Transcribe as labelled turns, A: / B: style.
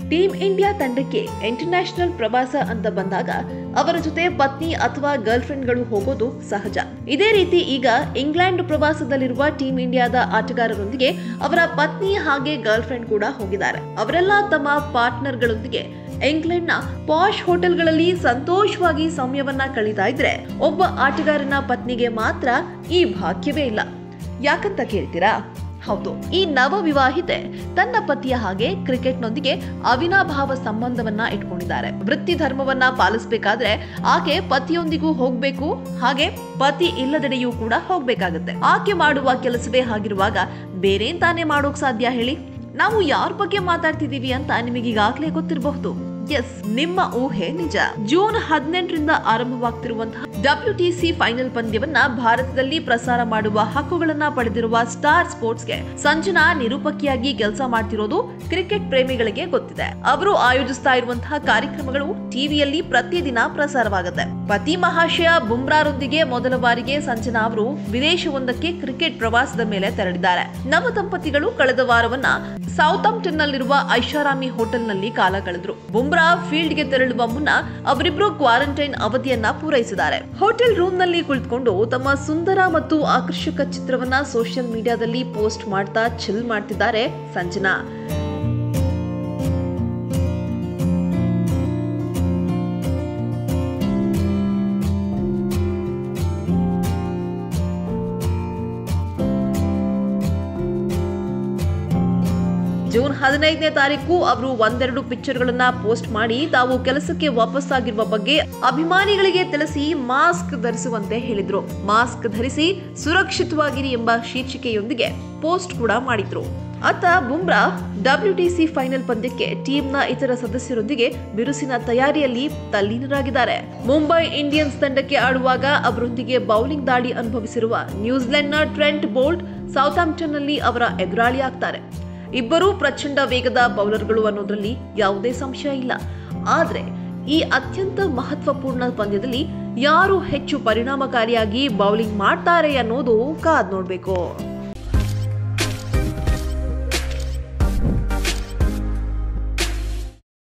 A: team India ತಂಡಕ್ಕೆ international ಪ್ರವಾಸ ಅಂತ ಬಂದಾಗ ಅವರ ಜೊತೆ ಪತ್ನಿ ಅಥವಾ ಗರ್ಲ್ ಫ್ರೆಂಡ್ಗಳು ಹೋಗೋದು ಸಹಜ ಇದೇ ರೀತಿ ಈಗ ಇಂಗ್ಲೆಂಡ್ ಪ್ರವಾಸದಲ್ಲಿರುವ ಟೀಮ್ ಇಂಡಿಯಾದ ಆಟಗಾರರೊಂದಿಗೆ ಅವರ ಪತ್ನಿ ಹಾಗೆ ಗರ್ಲ್ ಫ್ರೆಂಡ್ ಕೂಡ ಹೋಗಿದ್ದಾರೆ ಅವರೆಲ್ಲ ತಮ್ಮ ಪಾರ್ಟ್ನರ್ಗಳೊಂದಿಗೆ ಇಂಗ್ಲೆಂಡ್ನ ಪಾಶ್ ಹೋಟೆಲ್ಗಳಲ್ಲಿ ಸಂತೋಷವಾಗಿ ಸಮಯವನ್ನ ಕಳೀತಾ ಇದ್ರೆ ಒಬ್ಬ ಆಟಗಾರನ ಪತ್ನಿಗೆ ಮಾತ್ರ ಈ ಭಾಗ್ಯವೇ ಇಲ್ಲ ಯಾಕಂತ ಕೇಳ್ತೀರಾ ಹೌದು ಈ ನವ ವಿವಾಹಿತೆ ತನ್ನ ಪತಿಯ ಹಾಗೆ ಕ್ರಿಕೆಟ್ನೊಂದಿಗೆ ಅವಿನಾಭಾವ ಸಂಬಂಧವನ್ನ ಇಟ್ಕೊಂಡಿದ್ದಾರೆ ವೃತ್ತಿ ಧರ್ಮವನ್ನ ಪಾಲಿಸಬೇಕಾದ್ರೆ ಆಕೆ ಪತಿಯೊಂದಿಗೂ ಹೋಗ್ಬೇಕು ಹಾಗೆ ಪತಿ ಇಲ್ಲದೆಡೆಯೂ ಕೂಡ ಹೋಗ್ಬೇಕಾಗತ್ತೆ ಆಕೆ ಮಾಡುವ ಕೆಲಸವೇ ಹಾಗಿರುವಾಗ ಬೇರೇನ್ ತಾನೇ ಮಾಡೋಕ್ ಸಾಧ್ಯ ಹೇಳಿ ನಾವು ಯಾರ ಬಗ್ಗೆ ಮಾತಾಡ್ತಿದೀವಿ ಅಂತ ನಿಮಗೀಗಾಗ್ಲೇ ಗೊತ್ತಿರಬಹುದು ಎಸ್ ನಿಮ್ಮ ಊಹೆ ನಿಜ ಜೂನ್ ಹದಿನೆಂಟರಿಂದ ಆರಂಭವಾಗ್ತಿರುವಂತಹ ಡಬ್ಲ್ಯೂಟಿಸಿ ಫೈನಲ್ ಪಂದ್ಯವನ್ನ ಭಾರತದಲ್ಲಿ ಪ್ರಸಾರ ಮಾಡುವ ಹಕ್ಕುಗಳನ್ನ ಪಡೆದಿರುವ ಸ್ಟಾರ್ ಸ್ಪೋರ್ಟ್ಸ್ಗೆ ಸಂಜನಾ ನಿರೂಪಕಿಯಾಗಿ ಕೆಲಸ ಮಾಡ್ತಿರೋದು ಕ್ರಿಕೆಟ್ ಪ್ರೇಮಿಗಳಿಗೆ ಗೊತ್ತಿದೆ ಅವರು ಆಯೋಜಿಸ್ತಾ ಇರುವಂತಹ ಕಾರ್ಯಕ್ರಮಗಳು ಟಿವಿಯಲ್ಲಿ ಪ್ರತಿದಿನ ಪ್ರಸಾರವಾಗುತ್ತೆ ಪತಿ ಮಹಾಶಯ ಬುಮ್ರಾರೊಂದಿಗೆ ಮೊದಲ ಬಾರಿಗೆ ಸಂಜನಾ ಅವರು ವಿದೇಶವೊಂದಕ್ಕೆ ಕ್ರಿಕೆಟ್ ಪ್ರವಾಸದ ಮೇಲೆ ತೆರಳಿದ್ದಾರೆ ನವ ದಂಪತಿಗಳು ಕಳೆದ ವಾರವನ್ನ ಸೌತಾಂಪ್ಟನ್ ನಲ್ಲಿರುವ ಐಷಾರಾಮಿ ಹೋಟೆಲ್ನಲ್ಲಿ ಕಾಲ ಕಳೆದ್ರು ಬುಮ್ರಾ ಫೀಲ್ಡ್ಗೆ ತೆರಳುವ ಮುನ್ನ ಅವರಿಬ್ರು ಕ್ವಾರಂಟೈನ್ ಅವಧಿಯನ್ನ ಪೂರೈಸಿದ್ದಾರೆ ಹೋಟೆಲ್ ರೂಮ್ ನಲ್ಲಿ ಕುಳಿತುಕೊಂಡು ತಮ್ಮ ಸುಂದರ ಮತ್ತು ಆಕರ್ಷಕ ಚಿತ್ರವನ್ನ ಸೋಷಿಯಲ್ ಮೀಡಿಯಾದಲ್ಲಿ ಪೋಸ್ಟ್ ಮಾಡ್ತಾ ಚಿಲ್ ಮಾಡ್ತಿದ್ದಾರೆ ಸಂಜನಾ ಜೂನ್ ಹದಿನೈದನೇ ತಾರೀಕು ಅವರು ಒಂದೆರಡು ಪಿಕ್ಚರ್ಗಳನ್ನ ಪೋಸ್ಟ್ ಮಾಡಿ ತಾವು ಕೆಲಸಕ್ಕೆ ವಾಪಸ್ಸಾಗಿರುವ ಬಗ್ಗೆ ಅಭಿಮಾನಿಗಳಿಗೆ ತಿಳಿಸಿ ಮಾಸ್ಕ್ ಧರಿಸುವಂತೆ ಹೇಳಿದ್ರು ಮಾಸ್ಕ್ ಧರಿಸಿ ಸುರಕ್ಷಿತವಾಗಿರಿ ಎಂಬ ಶೀರ್ಷಿಕೆಯೊಂದಿಗೆ ಪೋಸ್ಟ್ ಕೂಡ ಮಾಡಿದ್ರು ಅತ್ತ ಬುಮ್ರಾ ಡಬ್ಲ್ಯೂಟಿಸಿ ಫೈನಲ್ ಪಂದ್ಯಕ್ಕೆ ಟೀಮ್ನ ಇತರ ಸದಸ್ಯರೊಂದಿಗೆ ಬಿರುಸಿನ ತಯಾರಿಯಲ್ಲಿ ತಲ್ಲೀನರಾಗಿದ್ದಾರೆ ಮುಂಬೈ ಇಂಡಿಯನ್ಸ್ ತಂಡಕ್ಕೆ ಆಡುವಾಗ ಅವರೊಂದಿಗೆ ಬೌಲಿಂಗ್ ದಾಳಿ ಅನುಭವಿಸಿರುವ ನ್ಯೂಜಿಲೆಂಡ್ನ ಟ್ರೆಂಟ್ ಬೋಲ್ಟ್ ಸೌತಾಂಪ್ಟನ್ನಲ್ಲಿ ಅವರ ಎದುರಾಳಿ ಆಗ್ತಾರೆ ಇಬ್ಬರೂ ಪ್ರಚಂಡ ವೇಗದ ಬೌಲರ್ಗಳು ಅನ್ನೋದ್ರಲ್ಲಿ ಯಾವುದೇ ಸಂಶಯ ಇಲ್ಲ ಆದ್ರೆ ಈ ಅತ್ಯಂತ ಮಹತ್ವಪೂರ್ಣ ಪಂದ್ಯದಲ್ಲಿ ಯಾರು ಹೆಚ್ಚು ಪರಿಣಾಮಕಾರಿಯಾಗಿ ಬೌಲಿಂಗ್ ಮಾಡ್ತಾರೆ ಅನ್ನೋದು ಕಾದ್ ನೋಡ್ಬೇಕು